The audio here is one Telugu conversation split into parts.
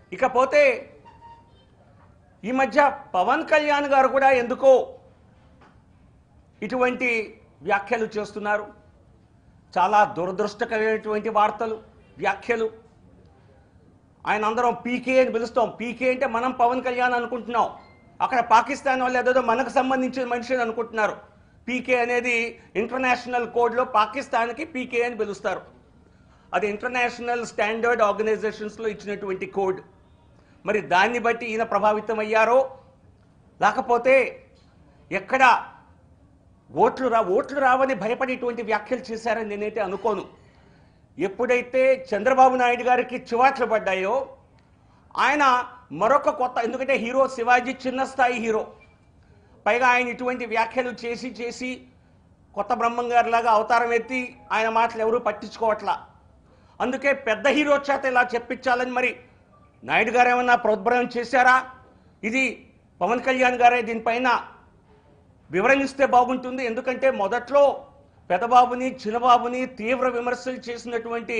ఇకపోతే ఈ మధ్య పవన్ కళ్యాణ్ గారు కూడా ఎందుకో ఇటువంటి వ్యాఖ్యలు చేస్తున్నారు చాలా దురదృష్టకరమైనటువంటి వార్తలు వ్యాఖ్యలు ఆయన అందరం పీకే అని పిలుస్తాం పీకే అంటే మనం పవన్ కళ్యాణ్ అనుకుంటున్నాం అక్కడ పాకిస్తాన్ వాళ్ళు ఏదో మనకు సంబంధించిన మనిషి అని అనుకుంటున్నారు పీకే అనేది ఇంటర్నేషనల్ కోడ్లో పాకిస్తాన్కి పీకే అని పిలుస్తారు అది ఇంటర్నేషనల్ స్టాండర్డ్ ఆర్గనైజేషన్స్లో ఇచ్చినటువంటి కోడ్ మరి దాన్ని బట్టి ఈయన ప్రభావితం అయ్యారో లేకపోతే ఎక్కడ ఓట్లు రా ఓట్లు రావని భయపడేటువంటి వ్యాఖ్యలు చేశారని నేనైతే అనుకోను ఎప్పుడైతే చంద్రబాబు నాయుడు గారికి చివాట్లు పడ్డాయో ఆయన మరొక కొత్త ఎందుకంటే హీరో శివాజీ చిన్న స్థాయి హీరో పైగా ఆయన ఇటువంటి వ్యాఖ్యలు చేసి చేసి కొత్త బ్రహ్మం గారిలాగా అవతారం ఎత్తి ఆయన మాటలు ఎవరూ పట్టించుకోవట్లా అందుకే పెద్ద హీరో చేత ఇలా చెప్పించాలని మరి నాయుడు గారు ఏమన్నా ప్రోద్బలం చేశారా ఇది పవన్ కళ్యాణ్ గారే దీనిపైన వివరణిస్తే బాగుంటుంది ఎందుకంటే మొదట్లో పెదబాబుని చిన్నబాబుని తీవ్ర విమర్శలు చేసినటువంటి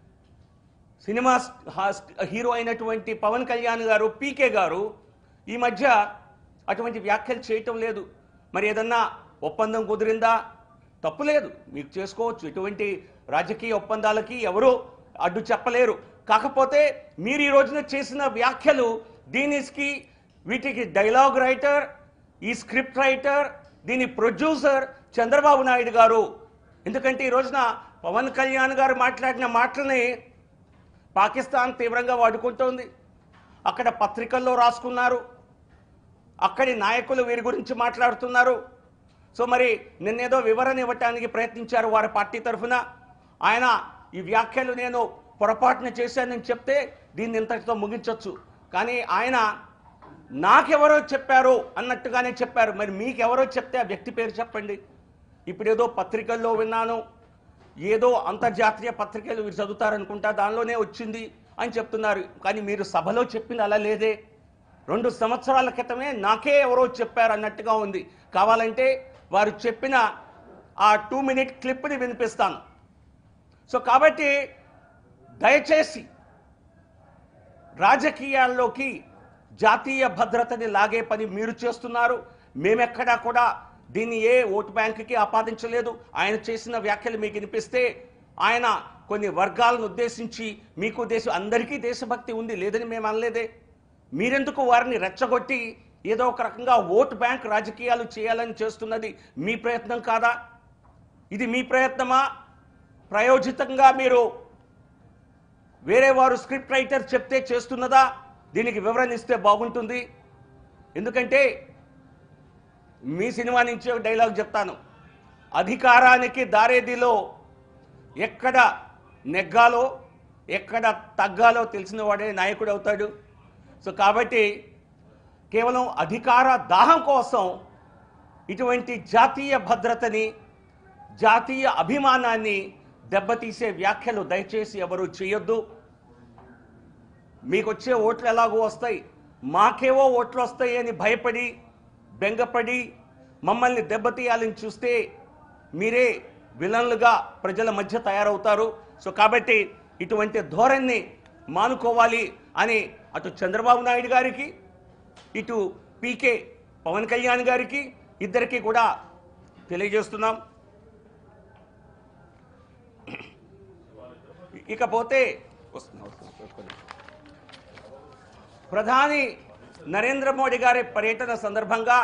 సినిమా హాస్- హీరో అయినటువంటి పవన్ కళ్యాణ్ గారు పీకే గారు ఈ మధ్య అటువంటి వ్యాఖ్యలు చేయటం లేదు మరి ఏదన్నా ఒప్పందం కుదిరిందా తప్పు లేదు మీకు చేసుకోవచ్చు ఇటువంటి రాజకీయ ఒప్పందాలకి ఎవరూ అడ్డు చెప్పలేరు కాకపోతే మీరు ఈ రోజున చేసిన వ్యాఖ్యలు దీనికి వీటికి డైలాగ్ రైటర్ ఈ స్క్రిప్ట్ రైటర్ దీని ప్రొడ్యూసర్ చంద్రబాబు నాయుడు గారు ఎందుకంటే ఈ రోజున పవన్ కళ్యాణ్ గారు మాట్లాడిన మాటలని పాకిస్తాన్ తీవ్రంగా వాడుకుంటోంది అక్కడ పత్రికల్లో రాసుకున్నారు అక్కడి నాయకులు వీరి గురించి మాట్లాడుతున్నారు సో మరి నిన్నేదో వివరణ ఇవ్వటానికి ప్రయత్నించారు వారి పార్టీ తరఫున ఆయన ఈ వ్యాఖ్యలు నేను పొరపాటున చేశానని చెప్తే దీన్ని ఇంతటితో ముగించవచ్చు కానీ ఆయన నాకెవరో చెప్పారు అన్నట్టుగానే చెప్పారు మరి మీకెవరో చెప్తే ఆ వ్యక్తి పేరు చెప్పండి ఇప్పుడు ఏదో పత్రికల్లో విన్నాను ఏదో అంతర్జాతీయ పత్రికలు మీరు చదువుతారనుకుంటా దానిలోనే వచ్చింది అని చెప్తున్నారు కానీ మీరు సభలో చెప్పింది అలా లేదే రెండు సంవత్సరాల క్రితమే నాకే ఎవరో చెప్పారు అన్నట్టుగా ఉంది కావాలంటే వారు చెప్పిన ఆ టూ మినిట్ క్లిప్ని వినిపిస్తాను సో కాబట్టి దయచేసి రాజకీయాల్లోకి జాతీయ భద్రతని లాగే పని మీరు చేస్తున్నారు మేమెక్కడా కూడా దీన్ని ఏ ఓటు బ్యాంకుకి ఆపాదించలేదు ఆయన చేసిన వ్యాఖ్యలు మీకు వినిపిస్తే ఆయన కొన్ని వర్గాలను ఉద్దేశించి మీకు దేశం అందరికీ దేశభక్తి ఉంది లేదని మేము అనలేదే మీరెందుకు వారిని రెచ్చగొట్టి ఏదో ఒక రకంగా ఓటు బ్యాంక్ రాజకీయాలు చేయాలని చేస్తున్నది మీ ప్రయత్నం కాదా ఇది మీ ప్రయత్నమా ప్రయోజితంగా మీరు వేరే వారు స్క్రిప్ట్ రైటర్ చెప్తే చేస్తున్నదా దీనికి వివరణ ఇస్తే బాగుంటుంది ఎందుకంటే మీ సినిమా నుంచి ఒక డైలాగ్ చెప్తాను అధికారానికి దారేదిలో ఎక్కడ నెగ్గాలో ఎక్కడ తగ్గాలో తెలిసిన వాడే నాయకుడు అవుతాడు సో కాబట్టి కేవలం అధికార దాహం కోసం ఇటువంటి జాతీయ భద్రతని జాతీయ అభిమానాన్ని దెబ్బతీసే వ్యాఖ్యలు దయచేసి ఎవరు చేయొద్దు మీకు వచ్చే ఓట్లు ఎలాగో వస్తాయి మాకేవో ఓట్లు వస్తాయి అని భయపడి బెంగపడి మమ్మల్ని దెబ్బతీయాలని చూస్తే మీరే విలన్లుగా ప్రజల మధ్య తయారవుతారు సో కాబట్టి ఇటువంటి ధోరణిని మానుకోవాలి అని అటు చంద్రబాబు నాయుడు గారికి ఇటు పీకే పవన్ కళ్యాణ్ గారికి ఇద్దరికి కూడా తెలియజేస్తున్నాం ఇకపోతే వస్తున్నా, వస్తున్నా, చూసుకోండి. ప్రధాని నరేంద్ర మోడీ గారి పర్యటన సందర్భంగా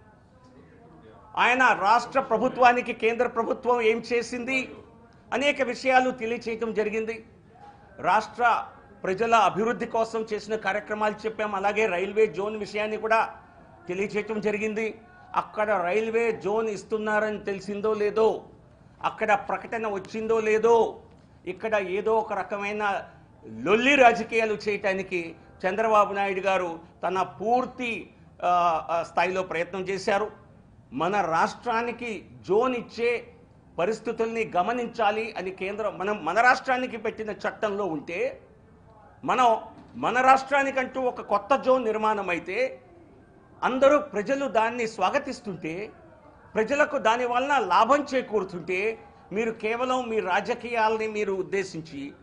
ఆయన రాష్ట్ర ప్రభుత్వానికి కేంద్ర ప్రభుత్వం ఏం చేసింది అనేక విషయాలు తెలియచేయటం జరిగింది రాష్ట్ర ప్రజల అభివృద్ధి కోసం చేసిన కార్యక్రమాలు చెప్పాం అలాగే రైల్వే జోన్ విషయాన్ని కూడా తెలియచేయటం జరిగింది అక్కడ రైల్వే జోన్ ఇస్తున్నారని తెలిసిందో లేదో అక్కడ ప్రకటన వచ్చిందో లేదో ఇక్కడ ఏదో ఒక రకమైన లొల్లి రాజకీయాలు చేయటానికి చంద్రబాబు నాయుడు గారు తన పూర్తి ఆ, ఆ, స్థాయిలో ప్రయత్నం చేశారు మన రాష్ట్రానికి జోన్ ఇచ్చే పరిస్థితుల్ని గమనించాలి అని కేంద్రం మనం మన రాష్ట్రానికి పెట్టిన చట్టంలో ఉంటే మనం మన రాష్ట్రానికంటూ ఒక కొత్త జోన్ నిర్మాణం అయితే అందరూ ప్రజలు దాన్ని స్వాగతిస్తుంటే ప్రజలకు దాని వలన లాభం చేకూరుతుంటే మీరు కేవలం మీ రాజకీయాలని మీరు ఉద్దేశించి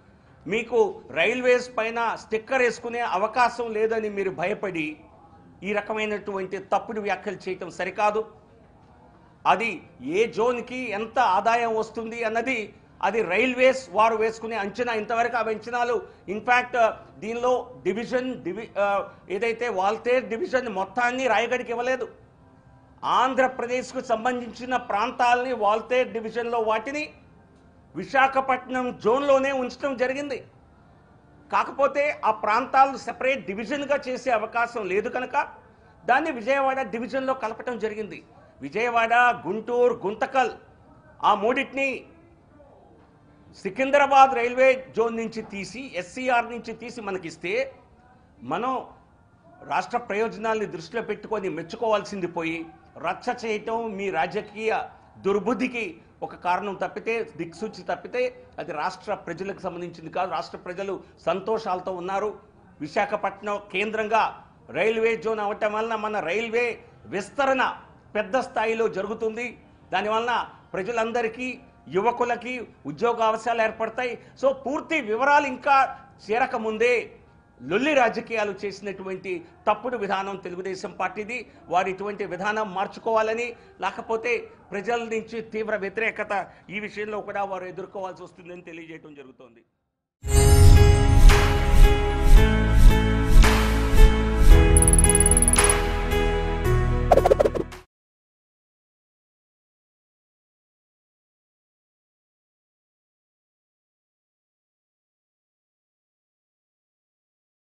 మీకు రైల్వేస్ పైన స్టిక్కర్ వేసుకునే అవకాశం లేదని మీరు భయపడి ఈ రకమైనటువంటి తప్పుడు వ్యాఖ్యలు చేయటం సరికాదు అది ఏ జోన్కి ఎంత ఆదాయం వస్తుంది అన్నది అది రైల్వేస్ వారు వేసుకునే అంచనా ఇంతవరకు ఆ అంచనాలు ఇన్ఫ్యాక్ట్ దీనిలో డివిజన్ డివి ఆ, ఏదైతే వాల్తేర్ డివిజన్ మొత్తాన్ని రాయగడికి ఇవ్వలేదు ఆంధ్రప్రదేశ్కు సంబంధించిన ప్రాంతాలని వాల్తేర్ డివిజన్లో వాటిని విశాఖపట్నం జోన్లోనే ఉంచడం జరిగింది కాకపోతే ఆ ప్రాంతాలను సెపరేట్ డివిజన్గా చేసే అవకాశం లేదు కనుక దాన్ని విజయవాడ డివిజన్లో కలపటం జరిగింది విజయవాడ గుంటూరు గుంతకల్ ఆ మూడింటిని సికింద్రాబాద్ రైల్వే జోన్ నుంచి తీసి ఎస్సీఆర్ నుంచి తీసి మనకిస్తే మనం రాష్ట్ర ప్రయోజనాల్ని దృష్టిలో పెట్టుకొని మెచ్చుకోవాల్సింది పోయి రచ్చ చేయటం మీ రాజకీయ దుర్బుద్ధికి ఒక కారణం తప్పితే దిక్సూచి తప్పితే అది రాష్ట్ర ప్రజలకు సంబంధించింది కాదు రాష్ట్ర ప్రజలు సంతోషాలతో ఉన్నారు విశాఖపట్నం కేంద్రంగా రైల్వే జోన్ అవటం వలన మన రైల్వే విస్తరణ పెద్ద స్థాయిలో జరుగుతుంది దానివలన ప్రజలందరికీ యువకులకి ఉద్యోగ అవకాశాలు ఏర్పడతాయి సో పూర్తి వివరాలు ఇంకా చేరకముందే లొల్లి రాజకీయాలు చేసినటువంటి తప్పుడు విధానం తెలుగుదేశం పార్టీది వారు ఇటువంటి విధానం మార్చుకోవాలని లేకపోతే ప్రజల నుంచి తీవ్ర వ్యతిరేకత ఈ విషయంలో కూడా వారు ఎదుర్కోవాల్సి వస్తుందని తెలియజేయడం జరుగుతోంది